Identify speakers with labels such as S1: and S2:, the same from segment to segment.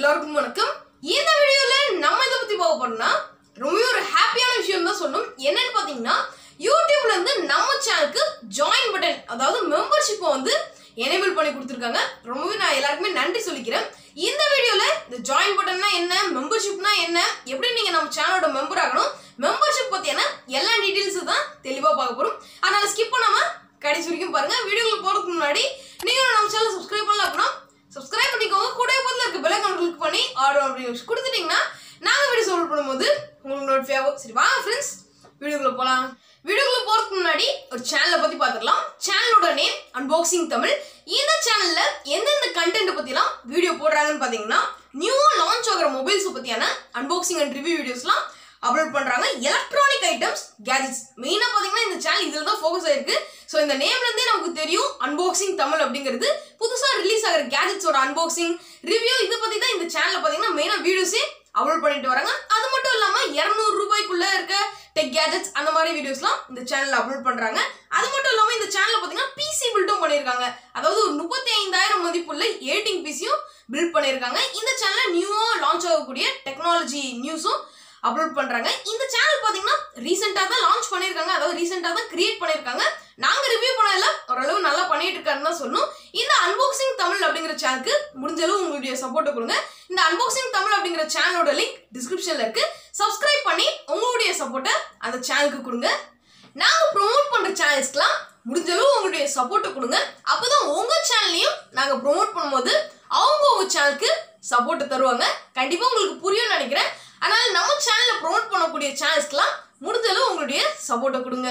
S1: எல்லாருக்கும் வணக்கம் இந்த வீடியோல நம்ம இதை பத்தி பார்க்க போறோம்னா ரொம்பவே ஒரு ஹாப்பியான விஷயம் தான் சொல்லணும் என்னன்னு பாத்தீங்கன்னா யூடியூப்ல இருந்து நம்ம சேனலுக்கு ஜாயின் பட்டன் அதாவது மெம்பர்ஷிப்பை வந்து எனேபிள் பண்ணி கொடுத்துருக்காங்க ரொம்பவே நான் எல்லாருக்குமே நன்றி சொல்லிக்கிறேன் இந்த வீடியோல இந்த ஜாயின் பட்டன்னா என்ன மெம்பர்ஷிப்னா என்ன எப்படி நீங்க நம்ம சேனலோட மெம்பர் ஆகணும் மெம்பர்ஷிப் பத்தியான எல்லா டீடைல்ஸ் தான் தெளிவா பார்க்க போறோம் அதனால ஸ்கிப் பண்ணாம கடைசி வரைக்கும் பாருங்க வீடியோக்குள்ள போறதுக்கு முன்னாடி நீங்க நம்ம சேனல் சப்ஸ்கிரைப் பண்ணல அப்படின்னா சப்ஸ்கிரைப் பண்ணிக்கோங்க கூடவே பக்கத்தில் இருக்க பெல் ஐக்கான் கிளிக் பண்ணி ஆர்டர் அப்படின்னு கொடுத்துட்டீங்கன்னா நாங்கள் வீடியோ அப்லோட் பண்ணும்போது உங்களுக்கு நோட்டிஃபை ஆகும் சரி வாங்க ஃப்ரெண்ட்ஸ் வீடியோக்குள்ள போகலாம் வீடியோக்குள்ள போகிறதுக்கு முன்னாடி ஒரு சேனலை பற்றி பார்த்துக்கலாம் சேனலோட நேம் அன்பாக்சிங் தமிழ் இந்த சேனலில் எந்தெந்த கண்டென்ட் பற்றிலாம் வீடியோ போடுறாங்கன்னு பார்த்தீங்கன்னா நியூவாக லான்ச் ஆகிற மொபைல்ஸை பற்றியான அன்பாக்சிங் அண்ட் ரிவ்யூ வீடியோஸ்லாம் அப்லோட் பண்றாங்க எலக்ட்ரானிக் ஐட்டம்ஸ் கேஜெட்ஸ் மெயினா பாத்தீங்கன்னா இந்த சேனல் இதுல தான் ஃபோக்கஸ் ஆயிருக்கு ஸோ இந்த நேம்ல இருந்தே நமக்கு தெரியும் அன்பாக்சிங் தமிழ் அப்படிங்கிறது புதுசா ரிலீஸ் ஆகிற கேஜெட்ஸோட அன்பாக்சிங் ரிவ்யூ இதை பத்தி தான் இந்த சேனல்ல பாத்தீங்கன்னா மெயினா வீடியோஸே அப்லோட் பண்ணிட்டு வராங்க அது மட்டும் இல்லாம இருநூறு ரூபாய்க்குள்ள இருக்க டெக் கேஜெட்ஸ் அந்த மாதிரி வீடியோஸ்லாம் இந்த சேனல்ல அப்லோட் பண்றாங்க அது மட்டும் இல்லாம இந்த சேனல்ல பாத்தீங்கன்னா பிசி பில்டும் பண்ணிருக்காங்க அதாவது ஒரு முப்பத்தி ஐந்தாயிரம் மதிப்புள்ள எயிட்டிங் பிசியும் பில்ட் பண்ணிருக்காங்க இந்த சேனல்ல நியூவா லான்ச் ஆகக்கூடிய டெக்னாலஜி நியூஸும் அப்லோட் பண்றாங்க இந்த சேனல் பாத்தீங்கன்னா ரீசெண்டா தான் லான்ச் பண்ணிருக்காங்க அதாவது ரீசெண்டா தான் கிரியேட் பண்ணிருக்காங்க நாங்க ரிவ்யூ பண்ணல ஓரளவு நல்லா பண்ணிட்டு இருக்காருன்னு தான் சொன்னோம் இந்த அன்பாக்சிங் தமிழ் அப்படிங்கிற சேனலுக்கு முடிஞ்ச அளவு உங்களுடைய சப்போர்ட்டை கொடுங்க இந்த அன்பாக்சிங் தமிழ் அப்படிங்கிற சேனலோட லிங்க் டிஸ்கிரிப்ஷன்ல இருக்கு சப்ஸ்கிரைப் பண்ணி உங்களுடைய சப்போர்ட்டை அந்த சேனலுக்கு கொடுங்க நாங்க ப்ரோமோட் பண்ற சேனல்ஸ்க்குலாம் முடிஞ்ச அளவு உங்களுடைய சப்போர்ட்டை கொடுங்க அப்பதான் உங்க சேனல்லையும் நாங்க ப்ரோமோட் பண்ணும்போது அவங்க உங்க சேனலுக்கு சப்போர்ட்டை தருவாங்க கண்டிப்பா உங்களுக்கு புரியும்னு நினைக்கிறேன் அதனால நம்ம சேனல்ல ப்ரோமோட் பண்ணக்கூடிய சேனல்ஸ்க்குலாம் முடிஞ்ச அளவு உங்களுடைய சப்போர்ட்டை கொடுங்க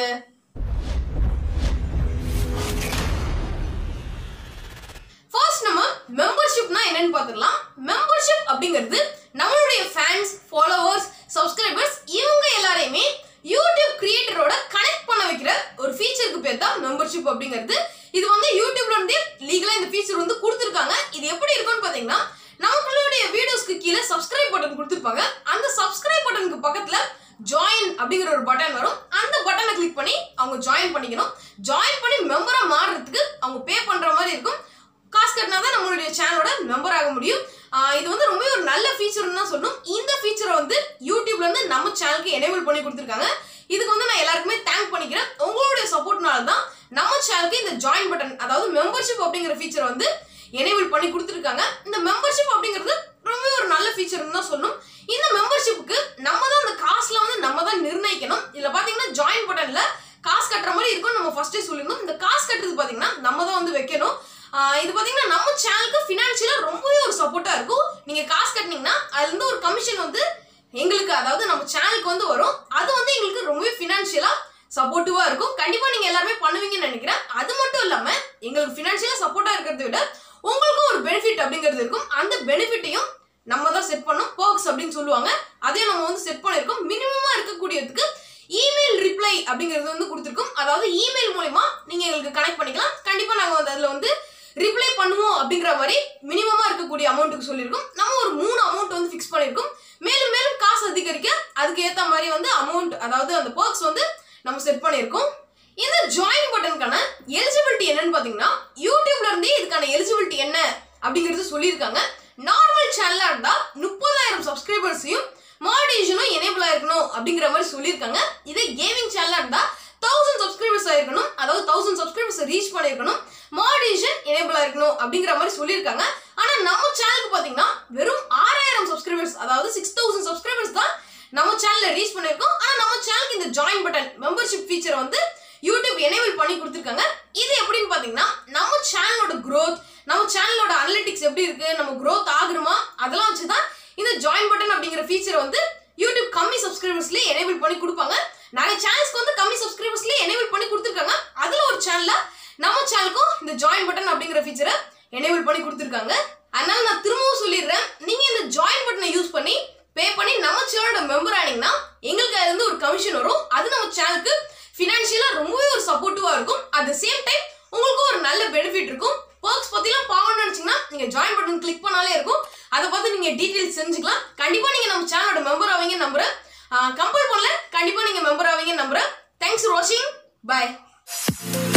S1: ஃபர்ஸ்ட் நம்ம மெம்பர்ஷிப்னா என்னன்னு பார்த்துக்கலாம் மெம்பர்ஷிப் அப்படிங்கிறது நம்மளுடைய ஃபேன்ஸ் ஃபாலோவர்ஸ் சப்ஸ்கிரைபர்ஸ் இவங்க எல்லாரையுமே யூடியூப் கிரியேட்டரோட கனெக்ட் பண்ண வைக்கிற ஒரு ஃபீச்சருக்கு பேர் தான் மெம்பர்ஷிப் அப்படிங்கிறது இது வந்து யூடியூப்ல இருந்தே லீகலா இந்த ஃபீச்சர் வந்து கொடுத்துருக்காங்க இது எப்படி இருக்கும்னு பார்த்தீங்கன்னா நம்மளுடைய வீடியோஸ்க்கு கீழே சப்ஸ்கிரைப் பட்டன் கொடுத்துருப்பாங்க அந்த சப்ஸ்கிரைப் பட்டனுக்கு பக்கத்துல ஜாயின் அப்படிங்கிற ஒரு பட்டன் வரும் அந்த பட்டனை கிளிக் பண்ணி அவங்க ஜாயின் பண்ணிக்கணும் ஜாயின் பண்ணி மெம்பரா மாறுறதுக்கு அவங்க பே பண்ற மாதிரி இருக்கும் காசு கட்டினா தான் நம்மளுடைய சேனலோட மெம்பர் ஆக முடியும் ஆஹ் இது வந்து ரொம்ப ஒரு நல்ல ஃபீச்சர்னு தான் சொல்லணும் இந்த ஃபீச்சரை வந்து யூடியூப்ல இருந்து நம்ம சேனலுக்கு எனேபிள் பண்ணி கொடுத்துருக்காங்க இதுக்கு வந்து நான் எல்லாருக்குமே தேங்க் பண்ணிக்கிறேன் உங்களுடைய சப்போர்ட்னால தான் நம்ம சேனலுக்கு இந்த ஜாயின் பட்டன் அதாவது மெம்பர்ஷிப் அப்படிங்கிற ஃபீச்சர் வந்து எனேபிள் பண்ணி கொடுத்துருக்காங்க இந்த மெம்பர்ஷிப் அப்படிங்கிறது ரொம்ப ஒரு நல்ல ஃபீச்சர்னு தான் சொல்லணும் இந்த மெம்பர்ஷிப்புக்கு நம்ம தான் அந்த காசுல வந்து நம்ம தான் நிர்ணயிக்கணும் இதுல பாத்தீங்கன்னா ஜாயின் பட்டன்ல காசு கட்டுற மாதிரி இருக்கும் நம்ம ஃபர்ஸ்டே சொல்லிடணும் இந்த காசு கட்டுறது பாத்தீங்கன்னா நம்ம தான் வந்து வைக்கணும் ஆஹ் இது பாத்தீங்கன்னா நம்ம சேனலுக்கு ஃபினான்ஷியலா ரொம்பவே ஒரு சப்போர்ட்டா இருக்கும் நீங்க காசு கட்டினீங்கன்னா அதுல இருந்து ஒரு கமிஷன் வந்து எங்களுக்கு அதாவது நம்ம சேனலுக்கு வந்து வரும் அது வந்து எங்களுக்கு ரொம்பவே ஃபினான்ஷியலா சப்போர்ட்டிவா இருக்கும் கண்டிப்பா நீங்க எல்லாருமே பண்ணுவீங்கன்னு நினைக்கிறேன் அது மட்டும் இல்லாம எங்களுக்கு ஃபினான்ஷியலா சப்போர்ட்டா இருக்கிறத விட உங்களுக்கும் ஒரு பெனிஃபிட் அப்படிங்கிறது இருக்கும் அந்த பெனிஃபிட்டையும் நம்ம தான் செட் பண்ணோம் பர்க்ஸ் அப்படின்னு சொல்லுவாங்க அதையும் நம்ம வந்து செட் பண்ணியிருக்கோம் மினிமமா இருக்கக்கூடியதுக்கு இமெயில் ரிப்ளை அப்படிங்கிறது வந்து கொடுத்துருக்கோம் அதாவது இமெயில் மூலயமா நீங்க எங்களுக்கு கனெக்ட் பண்ணிக்கலாம் கண்டிப்பா நாங்க வந்து அதுல வந்து ரிப்ளை பண்ணுவோம் அப்படிங்கிற மாதிரி மினிமமா இருக்கக்கூடிய அமௌண்ட்டுக்கு சொல்லியிருக்கோம் நம்ம ஒரு மூணு அமௌண்ட் வந்து ஃபிக்ஸ் பண்ணியிருக்கோம் மேலும் மேலும் காசு அதிகரிக்க அதுக்கு ஏத்த மாதிரி வந்து அமௌண்ட் அதாவது அந்த பர்க்ஸ் வந்து நம்ம செட் பண்ணியிருக்கோம் இந்த ஜாயின் பட்டனுக்கான எலிஜிபிலிட்டி என்னன்னு பாத்தீங்கன்னா யூடியூப்ல இருந்தே இதுக்கான எலிஜிபிலிட்டி என்ன அப்படிங்கிறது சொல்லியிருக்காங்க நார்மல் சேனலா இருந்தா முப்பதாயிரம் சப்ஸ்கிரைபர்ஸையும் மாடிஷனும் எனேபிள் ஆயிருக்கணும் அப்படிங்கிற மாதிரி சொல்லியிருக்காங்க இதே கேமிங் சேனலா இருந்தா தௌசண்ட் சப்ஸ்கிரைபர்ஸ் ஆயிருக்கணும் அதாவது தௌசண்ட் சப்ஸ்கிரைபர்ஸ் ரீச் பண்ணிருக்கணும் மாடிஷன் எனேபிள் ஆயிருக்கணும் அப்படிங்கிற மாதிரி சொல்லியிருக்காங்க ஆனா நம்ம சேனலுக்கு பாத்தீங்கன்னா வெறும் ஆறாயிரம் சப்ஸ்கிரைபர்ஸ் அதாவது சிக்ஸ் தௌசண்ட் சப்ஸ்கிரைபர்ஸ் தான் நம்ம சேனல்ல ரீச் பண்ணிருக்கோம் ஆனா நம்ம சேனலுக்கு இந்த ஜாயின் பட்டன் மெம்பர்ஷிப் ஃபீச்சர் வந்து யூடியூப் எனேபிள் பண்ணி கொடுத்துருக்காங்க இது எப்படின்னு பாத்தீங்கன்னா நம்ம சேனலோட growth நம்ம சேனலோட அனலிட்டிக்ஸ் எப்படி இருக்கு நம்ம growth ஆகுறோமா அதெல்லாம் வச்சுதான் இந்த ஜாயின் பட்டன் அப்படிங்கிற ஃபீச்சர் வந்து யூடியூப் கம்மி சப்ஸ்கிரைபர்ஸ்லயே எனேபிள் பண்ணி கொடுப்பாங்க நிறைய சேனல்ஸ்க்கு வந்து கம்மி சப்ஸ்கிரைபர்ஸ்லயே எனேபிள் பண்ணி கொடுத்துருக்காங்க அதுல ஒரு சேனல்ல நம்ம சேனலுக்கும் இந்த ஜாயின் பட்டன் அப்படிங்கிற ஃபீச்சரை எனேபிள் பண்ணி கொடுத்துருக்காங்க அதனால நான் திரும்பவும் சொல்லிடுறேன் நீங்க இந்த ஜாயின் பட்டனை யூஸ் பண்ணி பே பண்ணி நம்ம சேனலோட மெம்பர் ஆனீங்கன்னா எங்களுக்கு அதுல இருந்து ஒரு கமிஷன் வரும் அது நம்ம சேனலுக்கு ஃபினான்ஷியலா ரொம்பவே ஒரு சப்போர்ட்டிவா இருக்கும் அட் த சேம் டைம் உங்களுக்கும் ஒரு நல்ல பெனிஃபிட் இருக்கும் பர்க்ஸ் பத்திலாம் பார்க்கணும்னு நினைச்சீங்கன்னா நீங்க ஜாயின் பட்டன் கிளிக் பண்ணாலே இருக்கும் அதை பார்த்து நீங்க டீடைல்ஸ் தெரிஞ்சுக்கலாம் கண்டிப்பா நீங்க நம்ம சேனலோட மெம்பர் ஆவீங்கன்னு நம்புறேன் கம்பல் பண்ணல கண்டிப்பா நீங்க மெம்பர் ஆவீங்கன்னு நம்புறேன் தேங்க்ஸ் ஃபார் வாட்சிங் பை